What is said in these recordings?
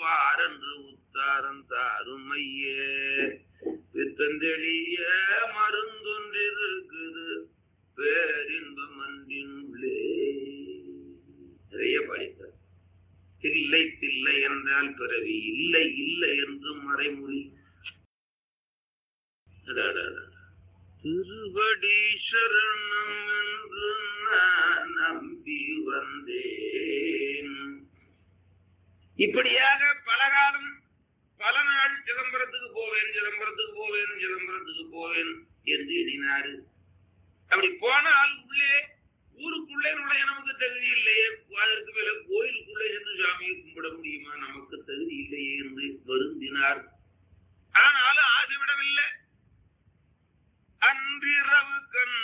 பாரன்று உத்தாரம் தாருமையே பித்தந்தெளிய மருந்தொன்றிருக்குது பேரின்பம் அன்பின் உள்ளே நிறைய படித்தார் தில்லை தில்லை என்றால் பிறவி இல்லை இல்லை என்று மறைமொழி அடாடாடா. திருவடி சரணம் என்று நான் நம்பி வந்தேன் இப்படியாக பலகாலம் பல நாள் சிதம்பரத்துக்கு போவேன் சிதம்பரத்துக்கு போவேன் சிதம்பரத்துக்கு போவேன் என்று எண்ணினாரு அப்படி போனால் உள்ளே ஊருக்குள்ளே நுழைய நமக்கு தகுதி இல்லையே அதற்கு மேல கோயிலுக்குள்ளே சென்று சாமியை கும்பிட முடியுமா நமக்கு தகுதி இல்லையே என்று வருந்தினார் ஆனாலும் ஆசைவிடவில்லை அன்றிரவு கண்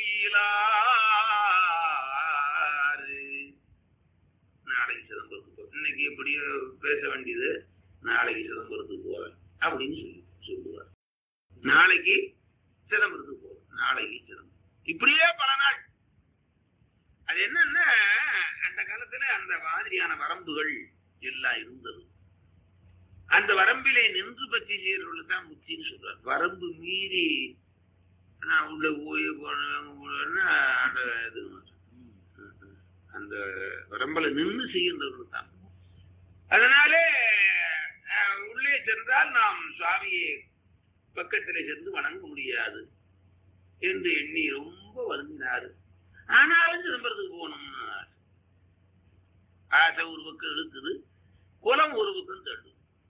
குயிலாறு நாளைக்கு சிதம்பரத்துக்கு போ இன்னைக்கு எப்படியோ பேச வேண்டியது நாளைக்கு சிதம்பரத்துக்கு போவேன் அப்படின்னு சொல்லி சொல்லுவார் நாளைக்கு சிதம்பரத்துக்கு போவேன் நாளைக்கு சிதம்பரம் இப்படியே பல நாள் அது என்னன்னா அந்த காலத்துல அந்த மாதிரியான வரம்புகள் எல்லாம் இருந்தது அந்த வரம்பிலே நின்று பற்றி செய்யறவர்கள் தான் முத்தின்னு சொல்றார் வரம்பு மீறி நான் உள்ள போய் போனா அந்த இது அந்த வரம்பல நின்று செய்கின்றவர்கள் தான் அதனாலே அஹ், உள்ளே சென்றால் நாம் சுவாமியை பக்கத்திலே சென்று வணங்க முடியாது என்று எண்ணி ரொம்ப வருந்தினாரு ஆனாலும் சிதம்பரத்துக்கு போகணும்னு ஆசை. ஆசை ஒரு பக்கம் இழுக்குது குலம் ஒரு பக்கம் தள்ளுது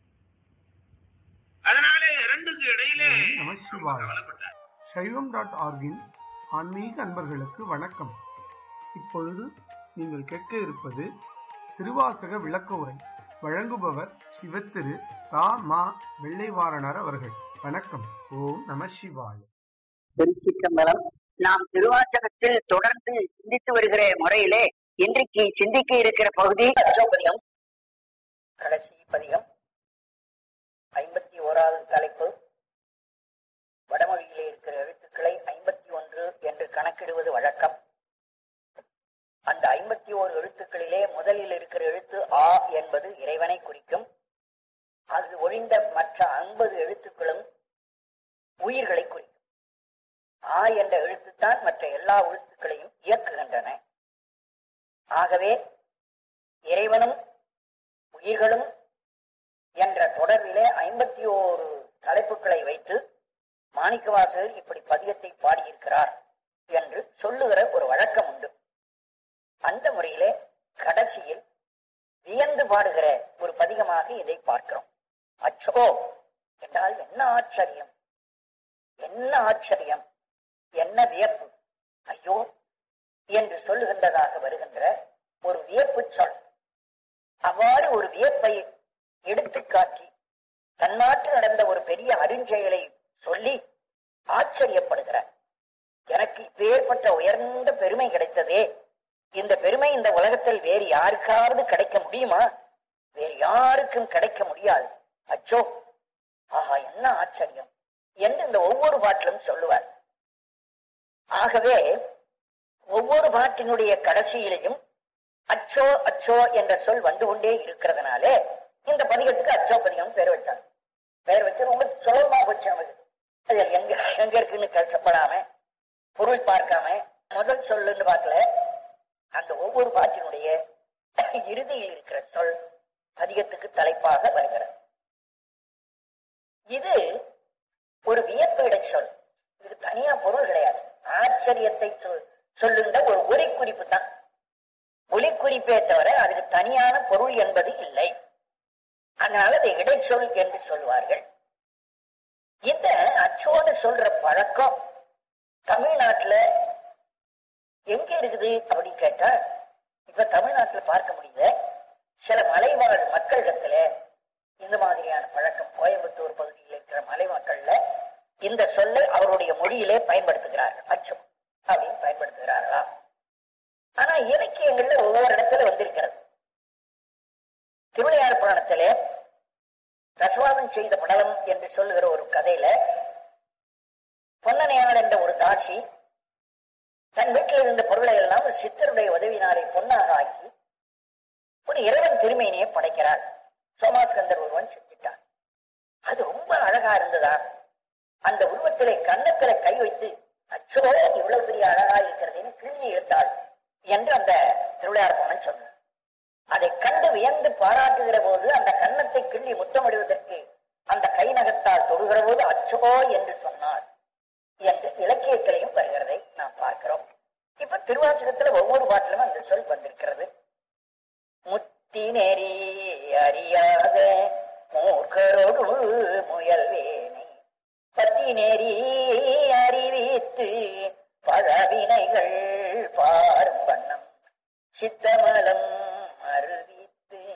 அதனாலே ரெண்டுக்கு இடையிலே நமசிவாய. கவலைப்பட்டார் சைவம் டாட் ஆர்கின் ஆன்மீக அன்பர்களுக்கு வணக்கம் இப்பொழுது நீங்கள் கேட்க இருப்பது திருவாசக விளக்க உரை வழங்குபவர் சிவத்திரு தா மா வெள்ளைவாரணர் அவர்கள் வணக்கம் ஓம் நம சிவாய திருச்சிற்றம்பலம் நாம் திருவாசகத்தில் தொடர்ந்து சிந்தித்து வருகிற முறையிலே இன்றைக்கு சிந்திக்க இருக்கிற பகுதி அச்சோபதிகம் கடைசி பதிகம் ஐம்பத்தி ஓராவது தலைப்பு வடமொழியிலே இருக்கிற எழுத்துக்களை ஐம்பத்தி ஒன்று என்று கணக்கிடுவது வழக்கம் அந்த ஐம்பத்தி ஓரு எழுத்துக்களிலே முதலில் இருக்கிற எழுத்து ஆ என்பது இறைவனை குறிக்கும் அது ஒழிந்த மற்ற ஐம்பது எழுத்துக்களும் உயிர்களை குறிக்கும் ஆ என்ற எழுத்துத்தான் மற்ற எல்லா எழுத்துக்களையும் இயக்குகின்றன ஆகவே இறைவனும் உயிர்களும் என்ற தொடர்பிலே ஐம்பத்தி ஓரு தலைப்புகளை வைத்து மாணிக்கவாசகர் இப்படி பதியத்தை பாடியிருக்கிறார் என்று சொல்லுகிற ஒரு வழக்கம் உண்டு அந்த முறையிலே கடைசியில் வியந்து பாடுகிற ஒரு பதிகமாக இதை பார்க்கிறோம் அச்சோ என்றால் என்ன ஆச்சரியம் என்ன ஆச்சரியம் என்ன வியப்பு ஐயோ என்று சொல்லுகின்றதாக வருகின்ற ஒரு வியப்பு சொல் அவ்வாறு ஒரு வியப்பை எடுத்துக்காட்டி தன்னாட்டு நடந்த ஒரு பெரிய அருஞ்செயலை சொல்லி ஆச்சரியப்படுகிறார் எனக்கு இப்பேற்பட்ட உயர்ந்த பெருமை கிடைத்ததே இந்த பெருமை இந்த உலகத்தில் வேறு யாருக்காவது கிடைக்க முடியுமா வேறு யாருக்கும் கிடைக்க முடியாது அச்சோ ஆஹா என்ன ஆச்சரியம் என்று இந்த ஒவ்வொரு பாட்டிலும் சொல்லுவார் ஆகவே ஒவ்வொரு பாட்டினுடைய கடைசியிலையும் அச்சோ அச்சோ என்ற சொல் வந்து கொண்டே இருக்கிறதுனாலே இந்த பதிகத்துக்கு அச்சோ பதிகம் பேர் வச்சாங்க பேர் வச்சு ரொம்ப சுலபமா போச்சு நமக்கு அது எங்க எங்க இருக்குன்னு கஷ்டப்படாம பொருள் பார்க்காம முதல் சொல்லுன்னு பார்க்கல அந்த ஒவ்வொரு பாட்டினுடைய இறுதியில் இருக்கிற சொல் பதிகத்துக்கு தலைப்பாக வருகிறது இது ஒரு வியப்பிடை சொல் இது தனியா பொருள் கிடையாது ஆச்சரியத்தை சொல் சொல்லுகின்ற ஒரு ஒலி குறிப்பு தான் ஒலி குறிப்பே தவிர அதுக்கு தனியான பொருள் என்பது இல்லை அதனால அதை இடைச்சொல் என்று சொல்வார்கள் இந்த அச்சோன்னு சொல்ற பழக்கம் தமிழ்நாட்டுல எங்க இருக்குது அப்படின்னு கேட்டா இப்ப தமிழ்நாட்டுல பார்க்க முடியல சில மலைவாழ் மக்களிடத்துல இந்த மாதிரியான பழக்கம் கோயம்புத்தூர் பகுதியில் இருக்கிற மலை மக்கள்ல இந்த சொல்லை அவருடைய மொழியிலே பயன்படுத்துகிறார்கள் அச்சம் அப்படின்னு பயன்படுத்துகிறார்களா ஆனா இலக்கியங்கள்ல ஒவ்வொரு இடத்துல வந்திருக்கிறது திருவிளையாடு புராணத்திலே ரசவாதம் செய்த படலம் என்று சொல்லுகிற ஒரு கதையில பொன்னனையாள் என்ற ஒரு தாட்சி தன் வீட்டில் இருந்த பொருளை எல்லாம் ஒரு சித்தருடைய உதவினாலே பொன்னாக ஆக்கி ஒரு இறைவன் திருமேனியை படைக்கிறார் சோமாஸ்கந்தர் ஒருவன் செஞ்சிட்டான் அது ரொம்ப அழகா இருந்ததா அந்த உருவத்திலே கன்னத்தில கை வைத்து அச்சோ இவ்வளவு பெரிய அழகா இருக்கிறதுன்னு கிள்ளி எடுத்தாள் என்று அந்த திருவிளையார் சொன்னார் அதை கண்டு வியந்து பாராட்டுகிற போது அந்த கன்னத்தை கிள்ளி முத்தமிடுவதற்கு அந்த கை நகத்தால் தொடுகிற போது அச்சோ என்று சொன்னார் என்று இலக்கியத்திலையும் வருகிறதை நாம் பார்க்கிறோம் இப்ப திருவாசகத்துல ஒவ்வொரு பாட்டிலும் அந்த சொல் வந்திருக்கிறது முத்தி நெறி அறியாத மூர்க்கரோடு முயல்வேனை பத்தி நெறி அறிவித்து பழவினைகள் பாரும் வண்ணம் சித்தமலம்